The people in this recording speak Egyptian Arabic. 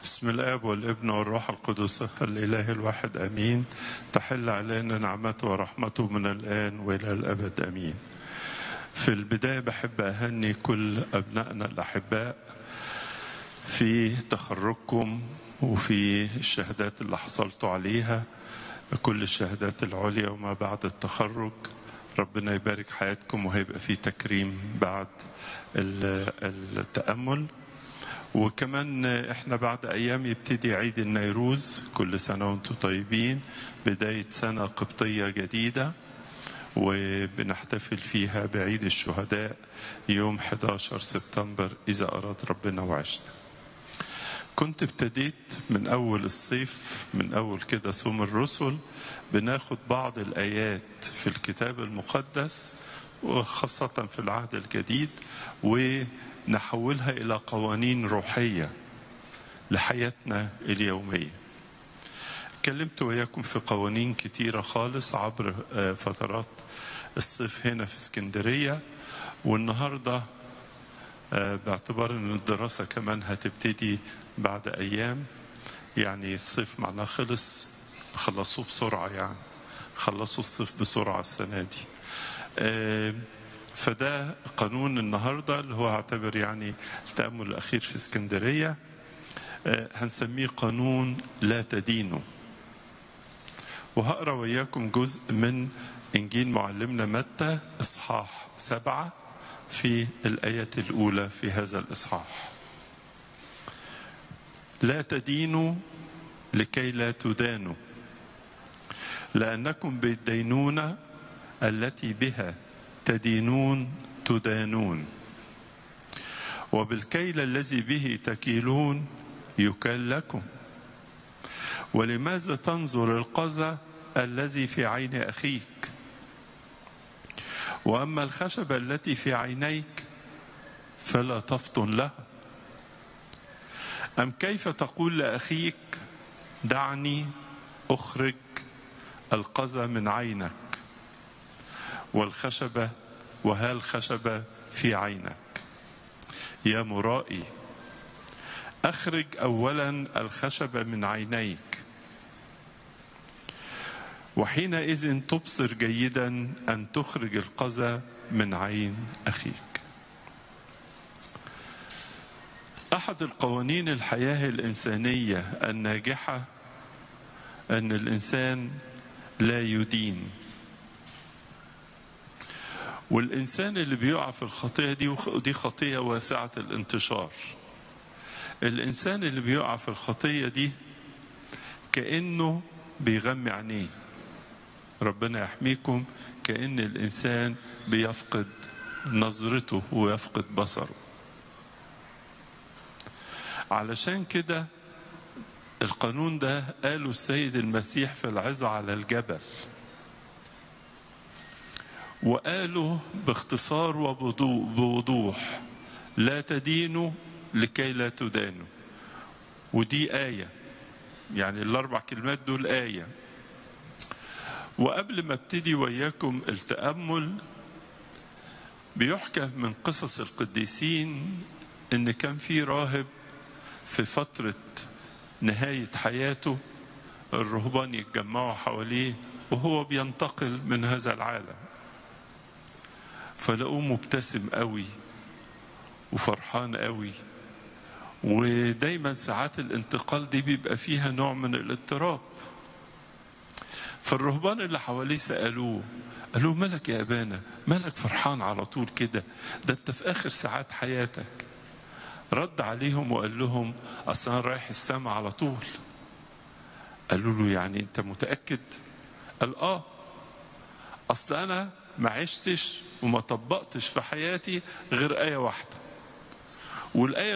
بسم الاب والابن والروح القدس الاله الواحد امين تحل علينا نعمته ورحمته من الان والى الابد امين في البدايه بحب اهني كل ابنائنا الاحباء في تخرجكم وفي الشهادات اللي حصلتوا عليها كل الشهادات العليا وما بعد التخرج ربنا يبارك حياتكم وهيبقى في تكريم بعد التامل وكمان احنا بعد ايام يبتدي عيد النيروز كل سنه وانتم طيبين بدايه سنه قبطيه جديده وبنحتفل فيها بعيد الشهداء يوم 11 سبتمبر اذا اراد ربنا وعشنا كنت ابتديت من اول الصيف من اول كده صوم الرسل بناخد بعض الايات في الكتاب المقدس وخاصه في العهد الجديد و نحولها الى قوانين روحيه لحياتنا اليوميه اتكلمت وياكم في قوانين كتيره خالص عبر فترات الصيف هنا في اسكندريه والنهارده باعتبار ان الدراسه كمان هتبتدي بعد ايام يعني الصيف معناه خلص خلصوه بسرعه يعني خلصوا الصيف بسرعه السنه دي فده قانون النهارده اللي هو اعتبر يعني التامل الاخير في اسكندريه هنسميه قانون لا تدينوا وهقرا وياكم جزء من انجيل معلمنا متى اصحاح سبعه في الايه الاولى في هذا الاصحاح لا تدينوا لكي لا تدانوا لانكم بالدينونه التي بها تدينون تدانون وبالكيل الذي به تكيلون يكال لكم ولماذا تنظر القذى الذي في عين اخيك واما الخشبه التي في عينيك فلا تفطن لها ام كيف تقول لاخيك دعني اخرج القذى من عينك والخشبة وها الخشبة في عينك يا مرائي أخرج أولا الخشبة من عينيك وحينئذ تبصر جيدا أن تخرج القذى من عين أخيك أحد القوانين الحياة الإنسانية الناجحة أن الإنسان لا يدين والإنسان اللي بيقع في الخطية دي ودي خطية واسعة الانتشار الإنسان اللي بيقع في الخطية دي كأنه بيغمي عينيه ربنا يحميكم كأن الإنسان بيفقد نظرته ويفقد بصره علشان كده القانون ده قاله السيد المسيح في العظة على الجبل وقالوا باختصار وبوضوح لا تدينوا لكي لا تدانوا ودي آية يعني الأربع كلمات دول آية وقبل ما ابتدي وياكم التأمل بيحكى من قصص القديسين إن كان في راهب في فترة نهاية حياته الرهبان يتجمعوا حواليه وهو بينتقل من هذا العالم فلقوه مبتسم قوي وفرحان قوي ودايما ساعات الانتقال دي بيبقى فيها نوع من الاضطراب فالرهبان اللي حواليه سألوه قالوا مالك يا أبانا مالك فرحان على طول كده ده انت في آخر ساعات حياتك رد عليهم وقال لهم أصل أنا رايح السماء على طول قالوا له يعني أنت متأكد قال آه أصل أنا ما عشتش وما طبقتش في حياتي غير آية واحدة والآية